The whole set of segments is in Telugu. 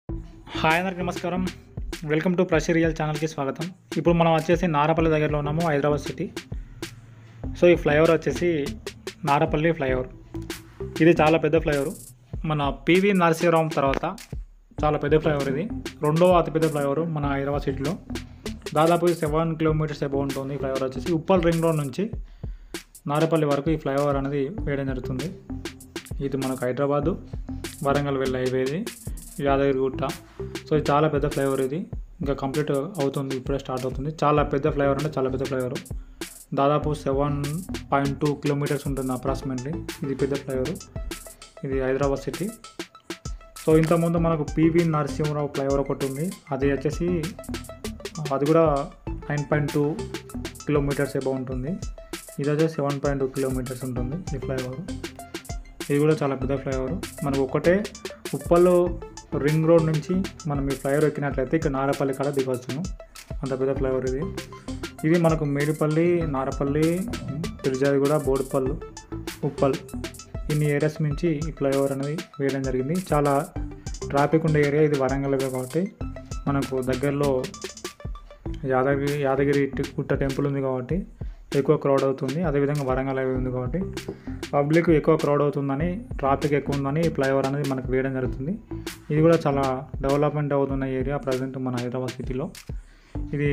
హాయ్ అందరికి నమస్కారం వెల్కమ్ టు ప్రష్ రియల్ ఛానల్కి స్వాగతం ఇప్పుడు మనం వచ్చేసి నారపల్లి దగ్గరలో ఉన్నాము హైదరాబాద్ సిటీ సో ఈ ఫ్లైఓవర్ వచ్చేసి నారపల్లి ఫ్లైఓవర్ ఇది చాలా పెద్ద ఫ్లైఓవర్ మన పివి నరసింహరావు తర్వాత చాలా పెద్ద ఫ్లైఓవర్ ఇది రెండవ అతిపెద్ద ఫ్లైఓవర్ మన హైదరాబాద్ సిటీలో దాదాపు సెవెన్ కిలోమీటర్స్ అబౌవ్ ఉంటుంది ఈ ఫ్లైఓవర్ వచ్చేసి ఉప్పల్ రింగ్ రోడ్ నుంచి నారపల్లి వరకు ఈ ఫ్లైఓవర్ అనేది వేయడం జరుగుతుంది ఇది మనకు హైదరాబాదు వరంగల్ వెళ్ళే హైవే ఇది యాదగిరిగుట్ట సో ఇది చాలా పెద్ద ఫ్లైఓవర్ ఇది ఇంకా కంప్లీట్ అవుతుంది ఇప్పుడే స్టార్ట్ అవుతుంది చాలా పెద్ద ఫ్లైఓవర్ అంటే చాలా పెద్ద ఫ్లైఓవర్ దాదాపు సెవెన్ పాయింట్ టూ కిలోమీటర్స్ ఉంటుంది అప్రాక్సిమేట్లీ ఇది పెద్ద ఫ్లైఓవర్ ఇది హైదరాబాద్ సిటీ సో ఇంతకుముందు మనకు పివి నరసింహరావు ఫ్లైఓవర్ ఒకటి ఉంది అది వచ్చేసి అది కూడా nine point two kilometres above ఉంటుంది ఇది వచ్చేసి సెవెన్ పాయింట్ టూ కిలోమీటర్స్ ఉంటుంది ఈ ఫ్లైఓవర్ ఇది కూడా చాలా పెద్ద ఫ్లైఓవర్ మనకు ఒక్కటే ఉప్పల్లో రింగ్ రోడ్ నుంచి మనం ఈ ఫ్లైఓవర్ ఎక్కినట్లయితే ఇక్కడ నారపల్లి కాడ దిగవచ్చును అంత పెద్ద ఫ్లైఓవర్ ఇది ఇది మనకు మేడిపల్లి నారపల్లి పిరిజాదిగూడ బోడుపల్లి ఉప్పల్ ఇన్ని ఏరియాస్ నుంచి ఈ ఫ్లైఓవర్ అనేది వేయడం జరిగింది చాలా ట్రాఫిక్ ఉండే ఏరియా ఇది వరంగల్ కాబట్టి మనకు దగ్గరలో యాదగిరి యాదగిరి టి- గుట్ట టెంపుల్ ఉంది కాబట్టి ఎక్కువ క్రౌడ్ అవుతుంది అదేవిధంగా వరంగల్ హైవే ఉంది కాబట్టి పబ్లిక్ ఎక్కువ క్రౌడ్ అవుతుందని ట్రాఫిక్ ఎక్కువ ఉందని ఈ ఫ్లైఓవర్ అనేది మనకు వేయడం జరుగుతుంది ఇది కూడా చాలా డెవలప్మెంట్ అవుతున్న ఏరియా ప్రజెంట్ మన హైదరాబాద్ సిటీలో ఇది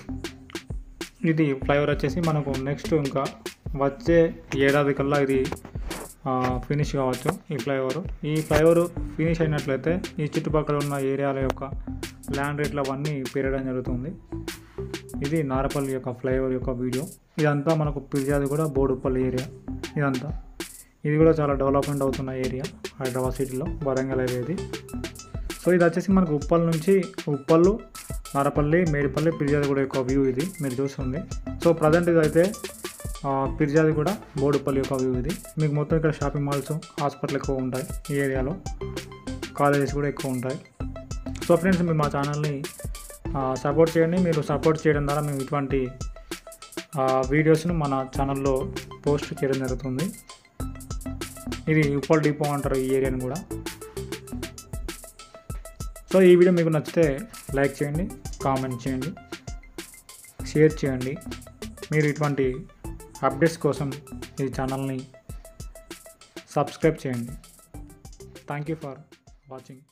ఇది ఫ్లైఓవర్ వచ్చేసి మనకు నెక్స్ట్ ఇంకా వచ్చే ఏడాది కల్లా ఇది ఫినిష్ కావచ్చు ఈ ఫ్లైఓవర్ ఈ ఫ్లైఓవర్ ఫినిష్ అయినట్లయితే ఈ చుట్టుపక్కల ఉన్న ఏరియాల యొక్క ల్యాండ్ రేట్లు అవన్నీ పెరగడం జరుగుతుంది ఇది నారపల్లి యొక్క ఫ్లైఓవర్ యొక్క వీడియో ఇదంతా మనకు పిర్జాది కూడా బోడుపల్లి ఏరియా ఇదంతా ఇది కూడా చాలా డెవలప్మెంట్ అవుతున్న ఏరియా హైదరాబాద్ సిటీలో వరంగల్ అనేది సో ఇది వచ్చేసి మనకు ఉప్పల్ నుంచి ఉప్పల్లు నారపల్లి మేడిపల్లి పిర్జాది కూడా యొక్క వ్యూ ఇది మీరు చూస్తుంది సో ప్రజెంట్ ఇది అయితే ఆ, పిర్జాది కూడా బోడుపల్లి యొక్క వ్యూ ఇది మీకు మొత్తం ఇక్కడ షాపింగ్ మాల్స్ హాస్పిటల్ ఎక్కువ ఉంటాయి ఈ ఏరియాలో కాలేజెస్ కూడా ఎక్కువ ఉంటాయి సో ఫ్రెండ్స్ మీరు మా ఛానల్ని సపోర్ట్ చేయండి మీరు సపోర్ట్ చేయడం ద్వారా మేము ఇటువంటి ఆ, వీడియోస్ను మన ఛానల్లో పోస్ట్ చేయడం జరుగుతుంది ఇది ఉప్పల్ డిపో అంటారు ఈ ఏరియాని కూడా సో ఈ వీడియో మీకు నచ్చితే లైక్ చేయండి కామెంట్ చేయండి షేర్ చేయండి మీరు ఇటువంటి అప్డేట్స్ కోసం ఈ ఛానల్ని సబ్స్క్రైబ్ చేయండి థ్యాంక్ యూ ఫర్ వాచింగ్